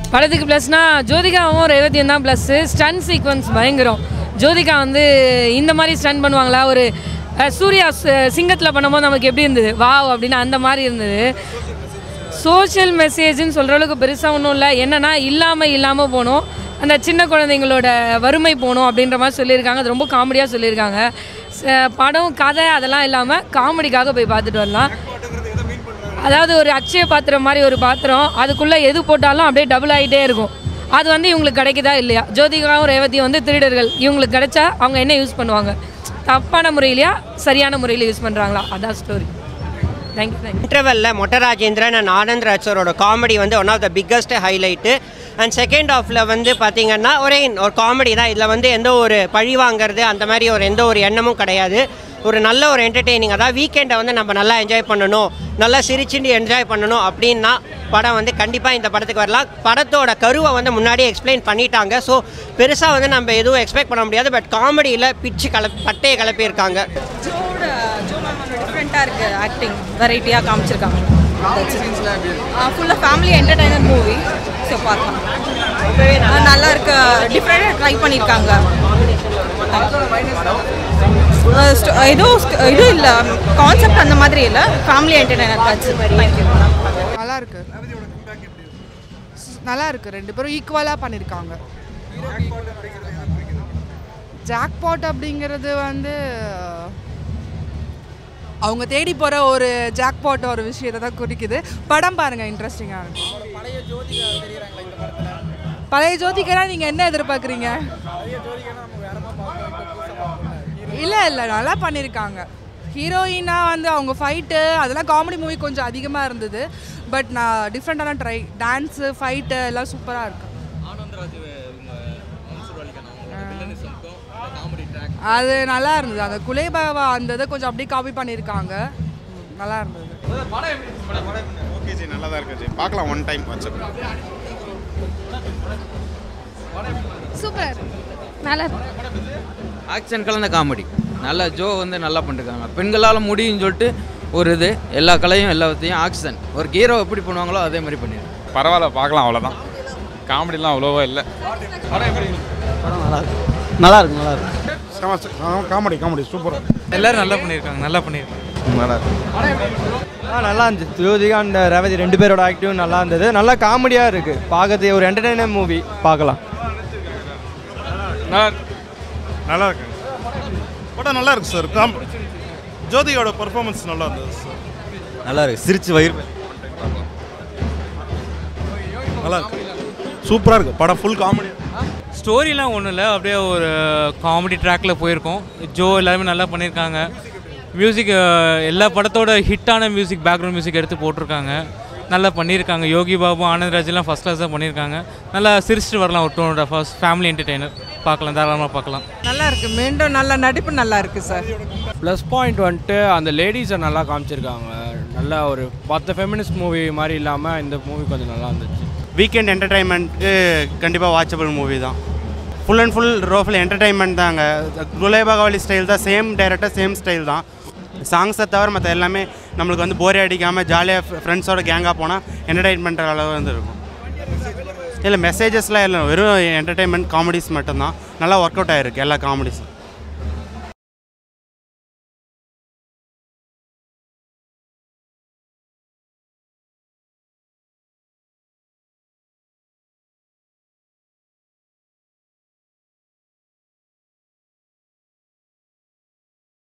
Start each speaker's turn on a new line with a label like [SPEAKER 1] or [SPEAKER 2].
[SPEAKER 1] படத்துக்கு ப்ளஸ்னா ஜோதிகாவும் ரேவதியும் தான் plus stun sequence பயங்கரம் ஜோதிகா வந்து இந்த மாதிரி ஸ்டன் பண்ணுவாங்களா ஒரு அஹ், சூர்யா சிங்கத்தில் பண்ணும்போது நமக்கு எப்படி இருந்தது வாவ் அப்படின்னு அந்த மாதிரி இருந்தது சோஷியல் மெசேஜ்னு சொல்கிற அளவுக்கு பெருசாக ஒன்றும் இல்லை என்னென்னா இல்லாமல் இல்லாமல் போகணும் அந்த சின்ன குழந்தைங்களோட வறுமை போகணும் அப்படின்ற மாதிரி சொல்லியிருக்காங்க அது ரொம்ப காமெடியாக சொல்லியிருக்காங்க ச- படம் கதை அதெல்லாம் இல்லாமல் காமெடிக்காக போய் பார்த்துட்டு வரலாம் அதாவது ஒரு அக்ஷய பாத்திரம் மாதிரி ஒரு பாத்திரம் அதுக்குள்ளே எது போட்டாலும் அப்படியே டபுள் ஆகிட்டே இருக்கும் அது வந்து இவங்களுக்கு கிடைக்குதா இல்லையா ஜோதிகாவும் ரேவதியும் வந்து திருடர்கள் இவங்களுக்கு கிடைச்சா அவங்க என்ன யூஸ் பண்ணுவாங்க தப்பான முறையிலையா சரியான முறையில் யூஸ் பண்ணுறாங்களா அதான் ஸ்டோரி தேங்க்யூ தேங்க்யூ
[SPEAKER 2] இன்டர்வெல்ல மொட்ட ராஜேந்திரன் அண்ட் ஆனந்த் ராஜரோட காமெடி வந்து one of the biggest highlight and second ஆஃபில் வந்து பார்த்தீங்கன்னா ஒரே ஒரு காமெடி தான் இதில் வந்து எந்த ஒரு பழி வாங்குறது அந்த மாதிரி ஒரு எந்த ஒரு எண்ணமும் கிடையாது ஒரு நல்ல ஒரு என்டர்டெய்னிங் அதாவது வீக்கெண்டை வந்து நம்ம நல்லா என்ஜாய் பண்ணணும் நல்லா சிரிச்சுட்டு என்ஜாய் பண்ணணும் அப்படின்னா படம் வந்து கண்டிப்பாக இந்த படத்துக்கு வரலாம் படத்தோட கருவை வந்து முன்னாடியே எக்ஸ்பிளைன் பண்ணிட்டாங்க ஸோ பெருசாக வந்து நம்ம எதுவும் எக்ஸ்பெக்ட் பண்ண முடியாது பட் காமெடியில் பிச்சு கலப் பட்டையை கிளப்பியிருக்காங்க
[SPEAKER 3] ஜோட ஜோ மேம் டிஃப்ரெண்ட்டாக இருக்குது ஆக்டிங் வெரைட்டியாக காமிச்சிருக்காங்க ஃபுல்லாக ஃபேமிலி என்டர்டைனர் மூவி ஸோ பார்க்கலாம் ஆ, நல்லா இருக்கு டிஃப்ரெண்ட்டாக ட்ரை பண்ணியிருக்காங்க அஹ் sto- எதுவும் st- இது இல்லை கான்செப்ட் அந்த மாதிரி இல்லை ஃபேமிலி என்டர்டைனர் காட்சி தேங்க்யூ
[SPEAKER 4] நல்லா இருக்கு நல்லா இருக்கு ரெண்டு பேரும் ஈக்குவலாக பண்ணியிருக்காங்க ஜாக்பாட் அப்படிங்கிறது வந்து அவங்க தேடி போகிற ஒரு ஜாக்பாட் ஒரு விஷயத்தை தான் குறிக்குது படம் பாருங்க இன்ட்ரெஸ்டிங்காக இருக்கும் பழைய ஜோதிகரா நீங்கள் என்ன எதிர்பார்க்குறீங்க இல்லை இல்லை நல்லா பண்ணியிருக்காங்க ஹீரோயினா வந்து அவங்க ஃபைட்டு அதெல்லாம் காமெடி மூவி கொஞ்சம் அதிகமாக இருந்தது பட் நான் டிஃப்ரெண்ட்டான ட்ரை டான்ஸு ஃபைட்டு எல்லாம் சூப்பராக இருக்கு அது நல்லா இருந்தது அந்த குலேபாவா அந்த இதை கொஞ்சம் அப்படியே காப்பி பண்ணியிருக்காங்க நல்லா இருந்தது
[SPEAKER 5] ஓகே ஜி நல்லா தான் இருக்கு ஜி பார்க்கலாம் ஒன் டைம் வச்சு
[SPEAKER 6] சூப்பர் நல்லா
[SPEAKER 7] ஆக்ஷன் கலந்த காமெடி நல்லா ஜோ வந்து நல்லா பண்ணிருக்காங்க பெண்களால் முடியும்னு சொல்லிட்டு ஒரு இது எல்லா கலையும் எல்லாத்தையும் ஆக்ஷன் ஒரு ஹீரோ எப்படி பண்ணுவாங்களோ அதே மாதிரி பண்ணிடுறாங்க
[SPEAKER 5] பரவாயில்ல பார்க்கலாம் அவ்வளோதான் காமெடிலாம் அவ்வளோவா இல்லை
[SPEAKER 8] நல்லா இருக்கு நல்லா இருக்கு
[SPEAKER 5] காமெடி காமெடி சூப்பர்
[SPEAKER 9] எல்லாரும் நல்லா பண்ணியிருக்காங்க நல்லா பண்ணியிருக்காங்க
[SPEAKER 5] நல்லா இருக்கு
[SPEAKER 8] ஆ நல்லா இருந்துச்சு ஜோதிகா அண்ட் ரேவதி ரெண்டு பேரோட ஆக்டிவும் நல்லா இருந்தது நல்லா காமெடியாக இருக்குது பார்க்கறது ஒரு என்டர்டைனர் மூவி பார்க்கலாம்
[SPEAKER 5] நல்லா இருக்கு நல்லா இருக்கு படம் நல்லா இருக்கு சார் காம் ஜோதியோட பர்ஃபார்மன்ஸ் நல்லா இருந்தது சார்
[SPEAKER 8] நல்லா இருக்கு சிரிச்சு வயிறு
[SPEAKER 5] நல்லா இருக்கு சூப்பராக இருக்கு படம் ஃபுல் காமெடி
[SPEAKER 9] ஸ்டோரிலாம் ஒன்றும் இல்லை அப்படியே ஒரு காமெடி ட்ராக்ல போயிருக்கோம் ஜோ எல்லாருமே நல்லா பண்ணியிருக்காங்க மியூசிக் எல்லா படத்தோட ஹிட்டான மியூசிக் பேக்ரவுண்ட் மியூசிக் எடுத்து போட்டிருக்காங்க நல்லா பண்ணியிருக்காங்க யோகி பாபு ஆனந்த் ராஜெல்லாம் ஃபஸ்ட் கிளாஸாக பண்ணியிருக்காங்க நல்லா சிரிச்சிட்டு வரலாம் ஒரு டூ அண்ட் ஃபர்ஸ்ட் ஃபேமிலி என்டர்டெய்னர் பார்க்கலாம் தாராளமாக பார்க்கலாம்
[SPEAKER 3] நல்லா இருக்கு மீண்டும் நல்ல நடிப்பு நல்லா இருக்கு சார்
[SPEAKER 8] ப்ளஸ் பாயிண்ட் வந்துட்டு அந்த லேடிஸை நல்லா காமிச்சிருக்காங்க நல்லா ஒரு பத்து ஃபெமினிஸ்ட் மூவி மாதிரி இல்லாமல் இந்த மூவி கொஞ்சம் நல்லா இருந்துச்சு
[SPEAKER 10] வீக்கெண்ட் என்டர்டைன்மெண்ட்டுக்கு கண்டிப்பாக வாட்சபிள் மூவி தான் ஃபுல் அண்ட் ஃபுல் ரோஃபுல் என்டர்டைன்மெண்ட் தாங்க குலேபாகாவலி ஸ்டைல் தான் சேம் டைரக்டாக சேம் ஸ்டைல் தான் சாங்ஸை தவிர மற்ற எல்லாமே நம்மளுக்கு வந்து போரே அடிக்காமல் ஜாலியாக ஃப்ரெண்ட்ஸோட கேங்காக போனால் என்டர்டைன்மெண்ட் அளவு வந்து இருக்கும் இல்லை மெசேஜஸ்லாம் இல்லை வெறும் என்டர்டைன்மெண்ட் காமெடிஸ் மட்டும்தான் நல்லா ஒர்க் அவுட் ஆகிருக்கு எல்லா காமெடிஸும்